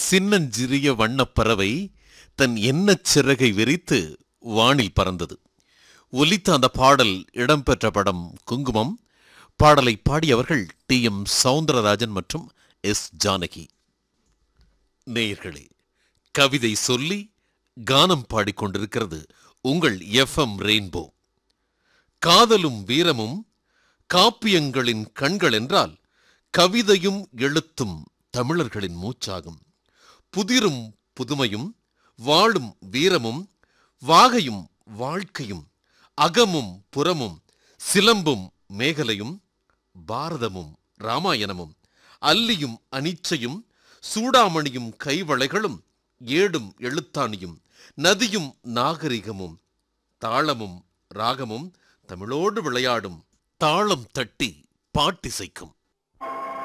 சின்னஞ்சிறிய வண்ணப்பறவை தன் எண்ணச் சிறகை விரித்து வானில் பறந்தது ஒலித்த அந்த பாடல் இடம்பெற்ற படம் குங்குமம் பாடலை பாடியவர்கள் டி எம் சவுந்தரராஜன் மற்றும் எஸ் ஜானகி நேயர்களே கவிதை சொல்லி கானம் பாடிக்கொண்டிருக்கிறது உங்கள் எஃப்எம் ரெயின்போ காதலும் வீரமும் காப்பியங்களின் கண்கள் என்றால் கவிதையும் எழுத்தும் தமிழர்களின் மூச்சாகும் புதிரும் புதுமையும் வாழும் வீரமும் வாகையும் வாழ்க்கையும் அகமும் புறமும் சிலம்பும் மேகலையும் பாரதமும் ராமாயணமும் அல்லியும் அனிச்சையும் சூடாமணியும் கைவளைகளும் ஏடும் எழுத்தாணியும் நதியும் நாகரிகமும் தாளமும் ராகமும் தமிழோடு விளையாடும் தாளம் தட்டி பாட்டிசைக்கும்